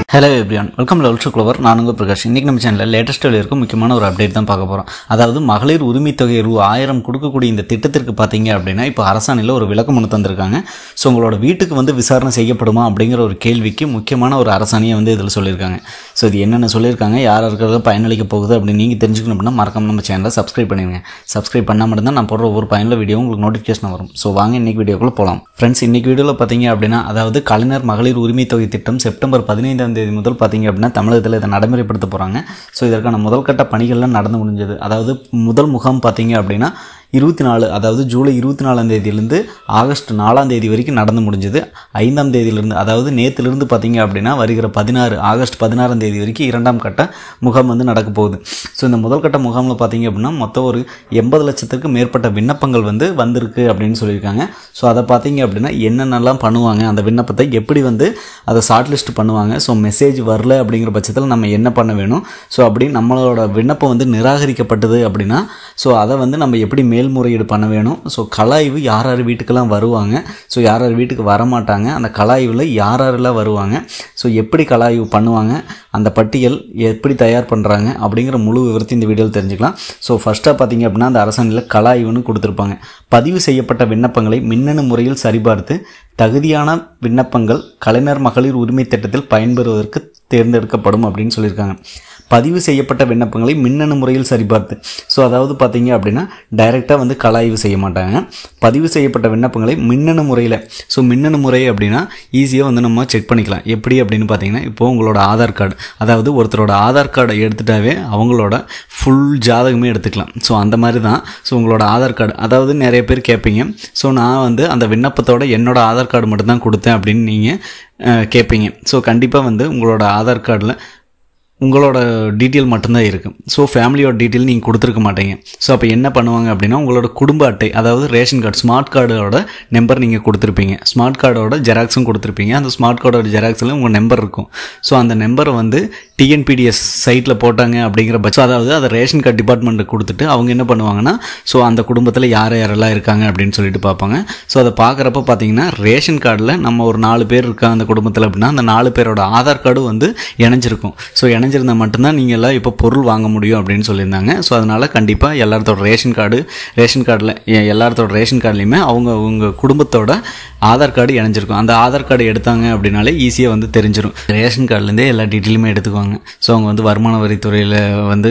hello எப்ரியான் welcome level to clover நான் உங்கள் பிரகாஷ் இன்றைக்கி நம்ம சேனலில் லேட்டஸ்ட்டில் இருக்கும் முக்கியமான ஒரு அப்டேட் தான் பார்க்க போகிறோம் அதாவது மகளிர் உரிமை தொகை ரூ ஆயிரம் கொடுக்கக்கூடிய இந்த திட்டத்திற்கு பார்த்தீங்க அப்படின்னா இப்போ அரசாணையில் ஒரு விளக்கம் மனு தந்திருக்காங்க ஸோ உங்களோட வீட்டுக்கு வந்து விசாரணை செய்யப்படுமா அப்படிங்கிற ஒரு கேள்விக்கு முக்கியமான ஒரு அரசாணையை வந்து இதில் சொல்லியிருக்காங்க ஸோ இது என்னென்ன சொல்லியிருக்காங்க யார் யாருக்காக பயனளிக்க போகுது அப்படின்னு நீங்கள் தெரிஞ்சுக்கணும் அப்படின்னா மறக்காம நம்ம சேனலை சப்ஸ்கிரைப் பண்ணிடுங்க சப்ஸ்கிரைப் பண்ணால் மட்டும்தான் நான் போடுற ஒவ்வொரு பயனுள்ள வீடியோ உங்களுக்கு நோட்டிஃபிகேஷன் வரும் ஸோ வாங்க இன்னைக்கு வீடியோக்குள்ளே போகலாம் ஃப்ரெண்ட்ஸ் இன்னைக்கு வீடியோவில் பார்த்தீங்க அப்படின்னா அதாவது கலைஞர் மகளிர் உரிமை தொகை திட்டம் செப்டம்பர் பதினைந்தாம் தேதி முதல் பார்த்தீங்க அப்படின்னா தமிழகத்தில் இதை நடைமுறைப்படுத்த போகிறாங்க ஸோ இதற்கான முதல் கட்ட பணிகள்லாம் நடந்து முடிஞ்சது அதாவது முதல் முகாம் பார்த்தீங்க அப்படின்னா இருபத்தி நாலு அதாவது ஜூலை இருபத்தி நாலாம் தேதியிலேருந்து ஆகஸ்ட் நாலாம் தேதி வரைக்கும் நடந்து முடிஞ்சது ஐந்தாம் தேதியிலிருந்து அதாவது நேற்றிலிருந்து பார்த்தீங்க அப்படின்னா வருகிற பதினாறு ஆகஸ்ட் பதினாறாம் தேதி வரைக்கும் இரண்டாம் கட்ட முகாம் வந்து நடக்க போகுது ஸோ இந்த முதல் கட்ட முகாமில் பார்த்தீங்க அப்படின்னா மொத்தம் ஒரு எண்பது லட்சத்துக்கு மேற்பட்ட விண்ணப்பங்கள் வந்து வந்திருக்கு அப்படின்னு சொல்லியிருக்காங்க ஸோ அதை பார்த்தீங்க அப்படின்னா என்னென்னலாம் பண்ணுவாங்க அந்த விண்ணப்பத்தை எப்படி வந்து அதை ஷார்ட் லிஸ்ட் பண்ணுவாங்க ஸோ மெசேஜ் வரல அப்படிங்கிற பட்சத்தில் நம்ம என்ன பண்ண வேணும் ஸோ அப்படி நம்மளோட விண்ணப்பம் வந்து நிராகரிக்கப்பட்டது அப்படின்னா ஸோ அதை வந்து நம்ம எப்படி மேல்முறையீடு பண்ண வேணும் ஸோ கலாய்வு யார் யார் வீட்டுக்கெல்லாம் வருவாங்க ஸோ யார் யார் வீட்டுக்கு வரமாட்டாங்க அந்த கலாய்வில் யார் யாரெல்லாம் வருவாங்க ஸோ எப்படி கலாய்வு பண்ணுவாங்க அந்த பட்டியல் எப்படி தயார் பண்ணுறாங்க அப்படிங்கிற முழு விவரத்தை இந்த வீடியோவில் தெரிஞ்சுக்கலாம் ஸோ ஃபஸ்ட்டாக பார்த்தீங்க அப்படின்னா அந்த அரசாணையில் கலாய்வுன்னு கொடுத்துருப்பாங்க பதிவு செய்யப்பட்ட விண்ணப்பங்களை மின்னணு முறையில் சரிபார்த்து தகுதியான விண்ணப்பங்கள் கலைஞர் மகளிர் உரிமை திட்டத்தில் பயன்பெறுவதற்கு தேர்ந்தெடுக்கப்படும் அப்படின்னு சொல்லியிருக்காங்க பதிவு செய்யப்பட்ட விண்ணப்பங்களை மின்னணு முறையில் சரிபார்த்து ஸோ அதாவது பார்த்தீங்க அப்படின்னா டைரெக்டாக வந்து கலாய்வு செய்ய மாட்டாங்க பதிவு செய்யப்பட்ட விண்ணப்பங்களை மின்னணு முறையில் ஸோ மின்னணு முறை அப்படின்னா ஈஸியாக வந்து நம்ம செக் பண்ணிக்கலாம் எப்படி அப்படின்னு பார்த்தீங்கன்னா இப்போது உங்களோட ஆதார் கார்டு அதாவது ஒருத்தரோட ஆதார் கார்டை எடுத்துட்டாவே அவங்களோட ஃபுல் ஜாதகமே எடுத்துக்கலாம் ஸோ அந்த மாதிரி தான் ஸோ உங்களோட ஆதார் கார்டு அதாவது நிறைய பேர் கேட்பீங்க ஸோ நான் வந்து அந்த விண்ணப்பத்தோட என்னோட ஆதார் கார்டு மட்டும்தான் கொடுத்தேன் அப்படின்னு நீங்கள் கேட்பீங்க ஸோ கண்டிப்பாக வந்து உங்களோட ஆதார் கார்டில் உங்களோட டீட்டெயில் மட்டும்தான் இருக்குது ஸோ ஃபேமிலியோட டீட்டெயில் நீங்கள் கொடுத்துருக்க மாட்டீங்க ஸோ அப்போ என்ன பண்ணுவாங்க அப்படின்னா உங்களோட குடும்ப அட்டை அதாவது ரேஷன் கார்டு ஸ்மார்ட் கார்டோட நம்பர் நீங்கள் கொடுத்துருப்பீங்க ஸ்மார்ட் கார்டோட ஜெராக்ஸும் கொடுத்துருப்பீங்க அந்த ஸ்மார்ட் கார்டோட ஜெராக்ஸில் உங்கள் நம்பர் இருக்கும் ஸோ அந்த நம்பரை வந்து டிஎன்பிடிஎஸ் சைட்டில் போட்டாங்க அப்படிங்கிற பட்சம் அதாவது அதை ரேஷன் கார்டு டிபார்ட்மெண்ட்டுக்கு கொடுத்துட்டு அவங்க என்ன பண்ணுவாங்கன்னா ஸோ அந்த குடும்பத்தில் யார் யாரெல்லாம் இருக்காங்க அப்படின்னு சொல்லிட்டு பார்ப்பாங்க ஸோ அதை பார்க்குறப்ப பார்த்தீங்கன்னா ரேஷன் கார்டில் நம்ம ஒரு நாலு பேர் இருக்காங்க அந்த குடும்பத்தில் அப்படின்னா அந்த நாலு பேரோட ஆதார் கார்டு வந்து இணைஞ்சிருக்கும் ஸோ இணைஞ்சிருந்தால் மட்டும்தான் நீங்கள் எல்லாம் இப்போ பொருள் வாங்க முடியும் அப்படின்னு சொல்லியிருந்தாங்க ஸோ அதனால் கண்டிப்பாக எல்லாத்தோட ரேஷன் கார்டு ரேஷன் கார்டில் எல்லாத்தோட ரேஷன் கார்டுலையுமே அவங்க உங்கள் குடும்பத்தோட ஆதார் கார்டு இணைஞ்சிருக்கும் அந்த ஆதார் கார்டு எடுத்தாங்க அப்படின்னாலே ஈஸியாக வந்து தெரிஞ்சிடும் ரேஷன் கார்டுலேருந்தே எல்லா டீட்டெயிலுமே எடுத்துக்குவாங்க ஸோ அவங்க வந்து வருமான வரித்துறையில் வந்து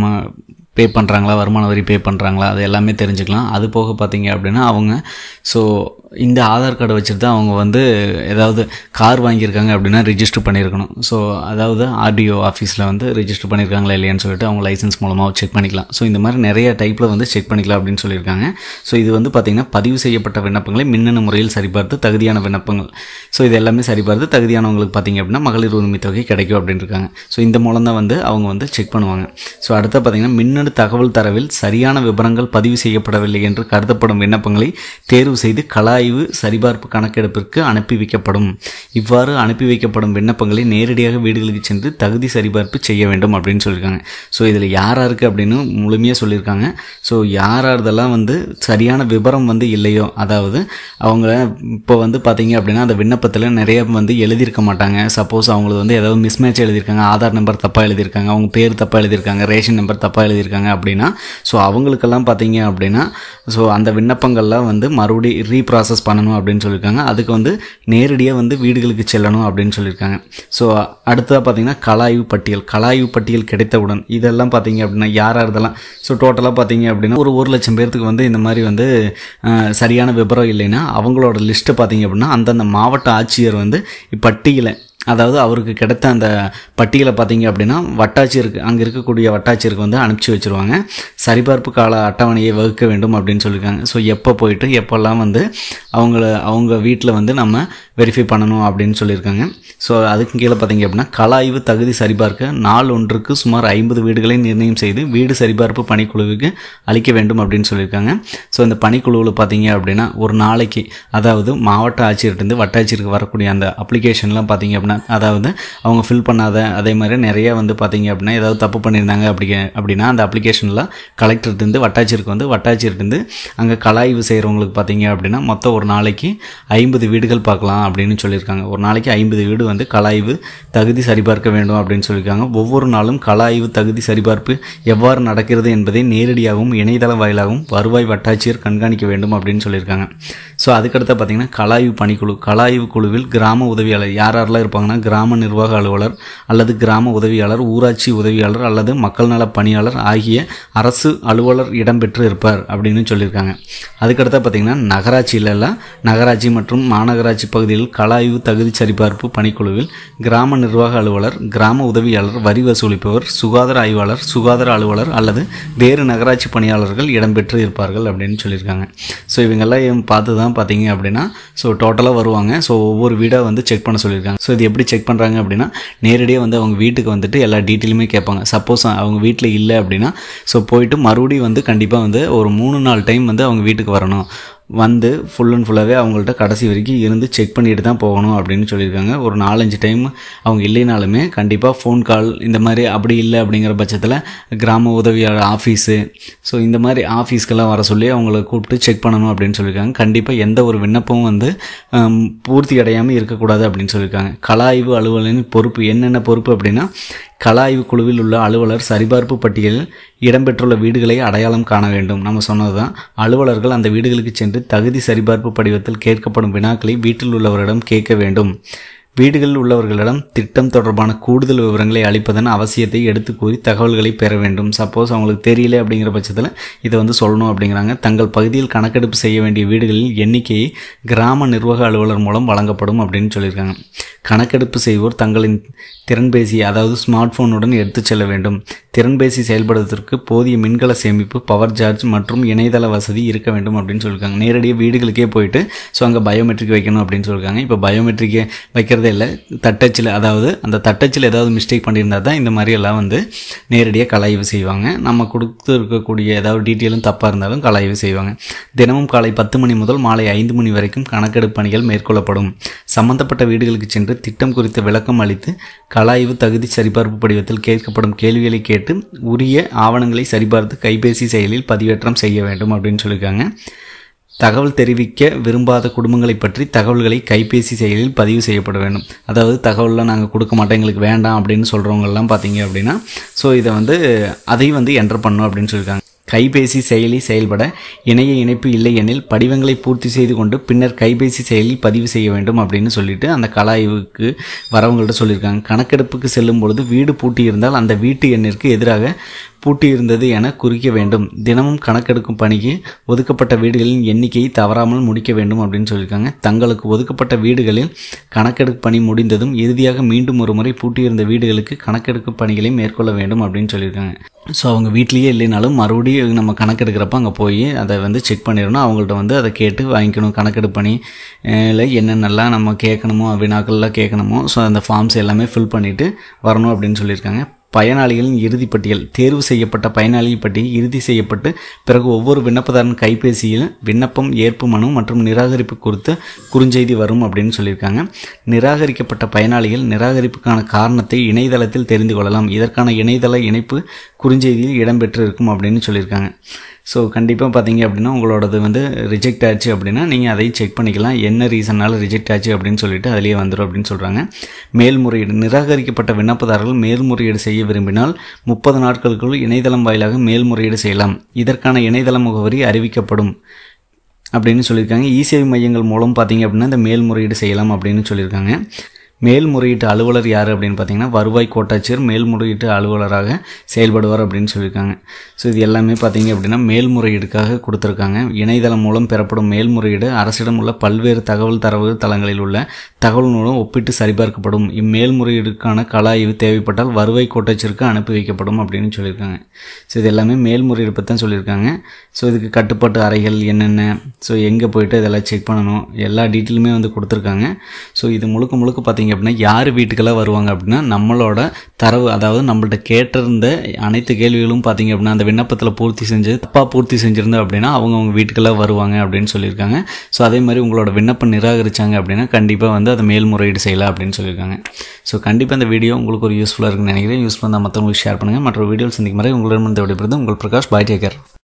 பே பண்ணுறாங்களா வருமான வரி பே பண்ணுறாங்களா அது எல்லாமே தெரிஞ்சுக்கலாம் அது போக பார்த்தீங்க அப்படின்னா அவங்க ஸோ இந்த ஆதார் கார்டை வச்சுட்டு தான் அவங்க வந்து ஏதாவது கார் வாங்கியிருக்காங்க அப்படின்னா ரிஜிஸ்டர் பண்ணியிருக்கணும் ஸோ அதாவது ஆர்டிஓ ஆஃபீஸில் வந்து ரிஜிஸ்டர் பண்ணியிருக்காங்களா இல்லையான்னு சொல்லிட்டு அவங்க லைசன்ஸ் மூலமாக செக் பண்ணிக்கலாம் ஸோ இந்த மாதிரி நிறைய டைப்பில் வந்து செக் பண்ணிக்கலாம் அப்படின்னு சொல்லியிருக்காங்க ஸோ இது வந்து பார்த்திங்கன்னா பதிவு செய்யப்பட்ட விண்ணப்பங்களை மின்னணு முறையில் சரிபார்த்து தகுதியான விண்ணப்பங்கள் ஸோ இது எல்லாமே சரிபார்த்து தகுதியானவங்களுக்கு பார்த்தீங்க அப்படின்னா மகளிர் உரிமை தொகை கிடைக்கும் அப்படின்னு இருக்காங்க ஸோ இந்த மூலம் தான் வந்து அவங்க வந்து செக் பண்ணுவாங்க ஸோ அடுத்து பார்த்திங்கன்னா மின்னணு தகவல் தரவில் சரியான விவரங்கள் பதிவு செய்யப்படவில்லை என்று கருதப்படும் விண்ணப்பங்களை தேர்வு செய்து கலாய்வு சரிபார்ப்பு கணக்கெடுப்பிற்கு அனுப்பி வைக்கப்படும் இவ்வாறு அனுப்பி வைக்கப்படும் விண்ணப்பங்களை நேரடியாக வீடுகளுக்கு சென்று தகுதி சரிபார்ப்பு செய்ய வேண்டும் அப்படின்னு சொல்லியிருக்காங்க ஸோ இதில் யார் யாருக்கு அப்படின்னு முழுமையாக சொல்லியிருக்காங்க ஸோ யார் யாரதெல்லாம் வந்து சரியான விவரம் வந்து இல்லையோ அதாவது அவங்க இப்போ வந்து பார்த்தீங்க அப்படின்னா அந்த விண்ணப்பத்தில் நிறைய வந்து எழுதியிருக்க மாட்டாங்க சப்போஸ் அவங்களுக்கு வந்து ஏதாவது மிஸ்மேட்ச் எழுதியிருக்காங்க ஆதார் நம்பர் தப்பாக எழுதியிருக்காங்க அவங்க பேர் தப்பாக எழுதியிருக்காங்க ரேஷன் நம்பர் தப்பாக எழுதியிருக்காங்க அப்படின்னா ஸோ அவங்களுக்கெல்லாம் பார்த்தீங்க அப்படின்னா ஸோ அந்த விண்ணப்பங்கள்லாம் வந்து மறுபடி ரீப்ராசஸ் பண்ணணும் அப்படின்னு சொல்லியிருக்காங்க அதுக்கு வந்து நேரடியாக வந்து வீடுகளுக்கு செல்லணும் அப்படின்னு சொல்லியிருக்காங்க ஸோ அடுத்ததாக பார்த்தீங்கன்னா கலாய்வு பட்டியல் கலாய்வு பட்டியல் கிடைத்தவுடன் இதெல்லாம் பார்த்தீங்க அப்படின்னா யார் யார் இதெல்லாம் ஸோ டோட்டலாக பார்த்தீங்க அப்படின்னா ஒரு ஒரு லட்சம் பேர்த்துக்கு வந்து இந்த மாதிரி வந்து சரியான விவரம் இல்லைன்னா அவங்களோட லிஸ்ட்டை பார்த்தீங்க அப்படின்னா அந்தந்த மாவட்ட ஆட்சியர் வந்து பட்டியலை அதாவது அவருக்கு கிடைத்த அந்த பட்டியலை பார்த்தீங்க அப்படின்னா வட்டாட்சியருக்கு அங்கே இருக்கக்கூடிய வட்டாட்சியருக்கு வந்து அனுப்பிச்சி வச்சுருவாங்க சரிபார்ப்பு கால அட்டவணையை வகுக்க வேண்டும் அப்படின்னு சொல்லியிருக்காங்க ஸோ எப்போ போயிட்டு எப்போல்லாம் வந்து அவங்கள அவங்க வீட்டில் வந்து நம்ம வெரிஃபை பண்ணணும் அப்படின்னு சொல்லியிருக்காங்க ஸோ அதுக்கு கீழே பார்த்தீங்க அப்படின்னா கலாய்வு தகுதி சரிபார்க்க நாள் ஒன்றுக்கு சுமார் ஐம்பது வீடுகளை நிர்ணயம் செய்து வீடு சரிபார்ப்பு பணிக்குழுவுக்கு அளிக்க வேண்டும் அப்படின்னு சொல்லியிருக்காங்க ஸோ இந்த பணிக்குழுவில் பார்த்தீங்க அப்படின்னா ஒரு நாளைக்கு அதாவது மாவட்ட ஆட்சியர்கிட்டருந்து வட்டாட்சியருக்கு வரக்கூடிய அந்த அப்ளிகேஷன்லாம் பார்த்தீங்க அப்படின்னா பண்ண அதாவது அவங்க ஃபில் பண்ணாத அதே மாதிரி நிறைய வந்து பார்த்தீங்க அப்படின்னா ஏதாவது தப்பு பண்ணியிருந்தாங்க அப்படி அப்படின்னா அந்த அப்ளிகேஷனில் கலெக்டர்கிட்டருந்து வட்டாட்சியருக்கு வந்து வட்டாட்சியர்கிட்டருந்து அங்கே கலாய்வு செய்கிறவங்களுக்கு பார்த்தீங்க அப்படின்னா மொத்தம் ஒரு நாளைக்கு ஐம்பது வீடுகள் பார்க்கலாம் அப்படின்னு சொல்லியிருக்காங்க ஒரு நாளைக்கு ஐம்பது வீடு வந்து கலாய்வு தகுதி சரிபார்க்க வேண்டும் அப்படின்னு சொல்லியிருக்காங்க ஒவ்வொரு நாளும் கலாய்வு தகுதி சரிபார்ப்பு எவ்வாறு நடக்கிறது என்பதை நேரடியாகவும் இணையதள வாயிலாகவும் வருவாய் வட்டாட்சியர் கண்காணிக்க வேண்டும் அப்படின்னு சொல்லியிருக்காங்க ஸோ அதுக்கடுத்து பார்த்தீங்கன்னா கலாய்வு பணிக்குழு கலாய்வு குழுவில் கிராம உதவியாளர் யார் யாரெல்லாம் இருப்பாங்கன்னா கிராம நிர்வாக அலுவலர் அல்லது கிராம உதவியாளர் ஊராட்சி உதவியாளர் அல்லது மக்கள் நல பணியாளர் ஆகிய அரசு அலுவலர் இடம்பெற்று இருப்பார் அப்படின்னு சொல்லியிருக்காங்க அதுக்கடுத்து பார்த்தீங்கன்னா நகராட்சியிலெல்லாம் நகராட்சி மற்றும் மாநகராட்சி பகுதியில் கலாய்வு தகுதி சரிபார்ப்பு பணிக்குழுவில் கிராம நிர்வாக அலுவலர் கிராம உதவியாளர் வரி வசூலிப்பவர் சுகாதார ஆய்வாளர் சுகாதார அலுவலர் அல்லது வேறு நகராட்சி பணியாளர்கள் இடம்பெற்று இருப்பார்கள் அப்படின்னு சொல்லியிருக்காங்க ஸோ இவங்கெல்லாம் பார்த்து தான் பார்த்தீங்க அப்படின்னா ஸோ டோட்டலாக வருவாங்க ஸோ ஒவ்வொரு வீடாக வந்து செக் பண்ண சொல்லியிருக்காங்க ஸோ இது எப்படி செக் பண்ணுறாங்க அப்படின்னா நேரடியாக வந்து அவங்க வீட்டுக்கு வந்துட்டு எல்லா டீட்டெயிலுமே கேட்பாங்க சப்போஸ் அவங்க வீட்டில் இல்லை அப்படின்னா ஸோ போயிட்டு மறுபடியும் வந்து கண்டிப்பாக வந்து ஒரு மூணு நாலு டைம் வந்து அவங்க வீட்டுக்கு வரணும் வந்து ஃபுல் அண்ட் ஃபுல்லாகவே அவங்கள்ட்ட கடைசி வரைக்கும் இருந்து செக் பண்ணிட்டு தான் போகணும் அப்படின்னு சொல்லியிருக்காங்க ஒரு நாலஞ்சு டைம் அவங்க இல்லைனாலுமே கண்டிப்பாக ஃபோன் கால் இந்த மாதிரி அப்படி இல்லை அப்படிங்கிற பட்சத்தில் கிராம உதவியாளர் ஆஃபீஸு ஸோ இந்த மாதிரி ஆஃபீஸ்க்கெல்லாம் வர சொல்லி அவங்கள கூப்பிட்டு செக் பண்ணணும் அப்படின்னு சொல்லியிருக்காங்க கண்டிப்பாக எந்த ஒரு விண்ணப்பமும் வந்து ஹம், பூர்த்தி அடையாமல் இருக்கக்கூடாது அப்படின்னு சொல்லியிருக்காங்க கலாய்வு அலுவலரின் பொறுப்பு என்னென்ன பொறுப்பு அப்படின்னா கலாய்வு குழுவில் உள்ள அலுவலர் சரிபார்ப்பு பட்டியலில் இடம்பெற்றுள்ள வீடுகளை அடையாளம் காண வேண்டும் நம்ம சொன்னது தான் அலுவலர்கள் அந்த வீடுகளுக்கு சென்று தகுதி சரிபார்ப்பு படிவத்தில் கேட்கப்படும் வினாக்களை வீட்டில் உள்ளவரிடம் கேட்க வேண்டும் வீடுகளில் உள்ளவர்களிடம் திட்டம் தொடர்பான கூடுதல் விவரங்களை அளிப்பதன் அவசியத்தை எடுத்து கூறி தகவல்களை பெற வேண்டும் சப்போஸ் அவங்களுக்கு தெரியல அப்படிங்கிற பட்சத்தில் இதை வந்து சொல்லணும் அப்படிங்கிறாங்க தங்கள் பகுதியில் கணக்கெடுப்பு செய்ய வேண்டிய வீடுகளின் எண்ணிக்கையை கிராம நிர்வாக அலுவலர் மூலம் வழங்கப்படும் அப்படின்னு சொல்லியிருக்காங்க கணக்கெடுப்பு செய்வோர் தங்களின் திறன்பேசி அதாவது ஸ்மார்ட் போனுடன் எடுத்துச் செல்ல வேண்டும் திறன்பேசி செயல்படுவதற்கு போதிய மின்கல சேமிப்பு பவர் சார்ஜ் மற்றும் இணையதள வசதி இருக்க வேண்டும் அப்படின்னு சொல்லியிருக்காங்க நேரடியாக வீடுகளுக்கே போயிட்டு ஸோ அங்கே பயோமெட்ரிக் வைக்கணும் அப்படின்னு சொல்லியிருக்காங்க இப்போ பயோமெட்ரிக் வைக்கிறதே இல்லை தட்டச்சில் அதாவது அந்த தட்டச்சில் ஏதாவது மிஸ்டேக் பண்ணியிருந்தா தான் இந்த மாதிரி எல்லாம் வந்து நேரடியாக கலாய்வு செய்வாங்க நம்ம கொடுத்து இருக்கக்கூடிய ஏதாவது டீட்டெயிலும் தப்பாக இருந்தாலும் கலாய்வு செய்வாங்க தினமும் காலை பத்து மணி முதல் மாலை ஐந்து மணி வரைக்கும் கணக்கெடுப்பு பணிகள் மேற்கொள்ளப்படும் சம்பந்தப்பட்ட வீடுகளுக்கு சென்று திட்டம் குறித்த விளக்கம் அளித்து கலாய்வு தகுதி சரிபார்ப்பு படிவத்தில் கேட்கப்படும் கேள்விகளை கேட்டு உரிய ஆவணங்களை சரிபார்த்து கைபேசி செயலில் பதிவேற்றம் செய்ய வேண்டும் அப்படின்னு சொல்லியிருக்காங்க தகவல் தெரிவிக்க விரும்பாத குடும்பங்களை பற்றி தகவல்களை கைபேசி செயலில் பதிவு செய்யப்பட வேண்டும் அதாவது தகவல்லாம் நாங்கள் கொடுக்க மாட்டோம் எங்களுக்கு வேண்டாம் அப்படின்னு சொல்கிறவங்கெல்லாம் பார்த்தீங்க அப்படின்னா ஸோ இதை வந்து அதையும் வந்து என்டர் பண்ணணும் அப்படின்னு சொல்லியிருக்காங்க கைபேசி செயலி செயல்பட இணைய இணைப்பு இல்லை எனில் படிவங்களை பூர்த்தி செய்து கொண்டு பின்னர் கைபேசி செயலில் பதிவு செய்ய வேண்டும் அப்படின்னு சொல்லிட்டு அந்த கலாய்வுக்கு வரவங்கள்ட்ட சொல்லியிருக்காங்க கணக்கெடுப்புக்கு செல்லும் பொழுது வீடு பூட்டி இருந்தால் அந்த வீட்டு எண்ணிற்கு எதிராக பூட்டியிருந்தது என குறிக்க வேண்டும் தினமும் கணக்கெடுக்கும் பணிக்கு ஒதுக்கப்பட்ட வீடுகளின் எண்ணிக்கையை தவறாமல் முடிக்க வேண்டும் அப்படின்னு சொல்லியிருக்காங்க தங்களுக்கு ஒதுக்கப்பட்ட வீடுகளில் கணக்கெடுப்பு பணி முடிந்ததும் இறுதியாக மீண்டும் ஒரு முறை பூட்டியிருந்த வீடுகளுக்கு கணக்கெடுக்கும் பணிகளை மேற்கொள்ள வேண்டும் அப்படின்னு சொல்லியிருக்காங்க ஸோ அவங்க வீட்லேயே இல்லைனாலும் மறுபடியும் நம்ம கணக்கெடுக்கிறப்ப அங்கே போய் அதை வந்து செக் பண்ணிடணும் அவங்கள்ட்ட வந்து அதை கேட்டு வாங்கிக்கணும் கணக்கெடுப்பு பணி இல்லை என்னென்னலாம் நம்ம கேட்கணுமோ வினாக்கள்லாம் கேட்கணுமோ ஸோ அந்த ஃபார்ம்ஸ் எல்லாமே ஃபில் பண்ணிவிட்டு வரணும் அப்படின்னு சொல்லியிருக்காங்க பயனாளிகளின் இறுதி பட்டியல் தேர்வு செய்யப்பட்ட பயனாளிகள் பட்டியல் இறுதி செய்யப்பட்டு பிறகு ஒவ்வொரு விண்ணப்பதாரன் கைபேசியில் விண்ணப்பம் ஏற்பு மனு மற்றும் நிராகரிப்பு குறித்த குறுஞ்செய்தி வரும் அப்படின்னு சொல்லியிருக்காங்க நிராகரிக்கப்பட்ட பயனாளிகள் நிராகரிப்புக்கான காரணத்தை இணையதளத்தில் தெரிந்து கொள்ளலாம் இதற்கான இணையதள இணைப்பு குறுஞ்செய்தியில் இடம்பெற்று இருக்கும் அப்படின்னு சொல்லியிருக்காங்க ஸோ கண்டிப்பாக பார்த்தீங்க அப்படின்னா உங்களோடது வந்து ரிஜெக்ட் ஆச்சு அப்படின்னா நீங்கள் அதையும் செக் பண்ணிக்கலாம் என்ன ரீசனால் ரிஜெக்ட் ஆச்சு அப்படின்னு சொல்லிட்டு அதிலேயே வந்துடும் அப்படின்னு சொல்கிறாங்க மேல்முறையீடு நிராகரிக்கப்பட்ட விண்ணப்பதாரர்கள் மேல்முறையீடு செய்ய விரும்பினால் முப்பது நாட்களுக்குள் இணையதளம் வாயிலாக மேல்முறையீடு செய்யலாம் இதற்கான இணையதள முகவரி அறிவிக்கப்படும் அப்படின்னு சொல்லியிருக்காங்க இசேவை மையங்கள் மூலம் பார்த்தீங்க அப்படின்னா இந்த மேல்முறையீடு செய்யலாம் அப்படின்னு சொல்லியிருக்காங்க மேல்முறையீட்டு அலுவலர் யார் அப்படின்னு பார்த்தீங்கன்னா வருவாய் கோட்டாட்சியர் மேல்முறையீட்டு அலுவலராக செயல்படுவார் அப்படின்னு சொல்லியிருக்காங்க ஸோ இது எல்லாமே பார்த்தீங்க அப்படின்னா மேல்முறையீடுக்காக கொடுத்துருக்காங்க இணையதளம் மூலம் பெறப்படும் மேல்முறையீடு அரசிடம் உள்ள பல்வேறு தகவல் தரவு தளங்களில் உள்ள தகவல் மூலம் ஒப்பிட்டு சரிபார்க்கப்படும் இம்மேல்முறையீடுக்கான கல ஆய்வு தேவைப்பட்டால் வருவாய் கோட்டாட்சியருக்கு அனுப்பி வைக்கப்படும் அப்படின்னு சொல்லியிருக்காங்க ஸோ இது எல்லாமே மேல்முறையீடு பற்றி தான் சொல்லியிருக்காங்க ஸோ இதுக்கு கட்டுப்பாட்டு அறைகள் என்னென்ன ஸோ எங்கே போயிட்டு இதெல்லாம் செக் பண்ணணும் எல்லா டீட்டெயிலுமே வந்து கொடுத்துருக்காங்க ஸோ இது முழுக்க முழுக்க பார்த்தீங்க பார்த்தீங்க அப்படின்னா யார் வீட்டுக்கெல்லாம் வருவாங்க அப்படின்னா நம்மளோட தரவு அதாவது நம்மள்ட்ட கேட்டிருந்த அனைத்து கேள்விகளும் பார்த்தீங்க அப்படின்னா அந்த விண்ணப்பத்தில் பூர்த்தி செஞ்சு தப்பாக பூர்த்தி செஞ்சுருந்தோம் அப்படின்னா அவங்க அவங்க வீட்டுக்கெல்லாம் வருவாங்க அப்படின்னு சொல்லியிருக்காங்க ஸோ அதே மாதிரி உங்களோட விண்ணப்பம் நிராகரிச்சாங்க அப்படின்னா கண்டிப்பாக வந்து அதை மேல்முறையீடு செய்யலாம் அப்படின்னு சொல்லியிருக்காங்க ஸோ கண்டிப்பாக இந்த வீடியோ உங்களுக்கு ஒரு யூஸ்ஃபுல்லாக இருக்குன்னு நினைக்கிறேன் யூஸ்ஃபுல்லாக மற்றவங்களுக்கு ஷேர் பண்ணுங்கள் மற்ற வீடியோவில் சந்திக்கும் வரை உங்களிடம் விடைபெறுது உங்கள் பிரகாஷ் பாய் டேக்கர்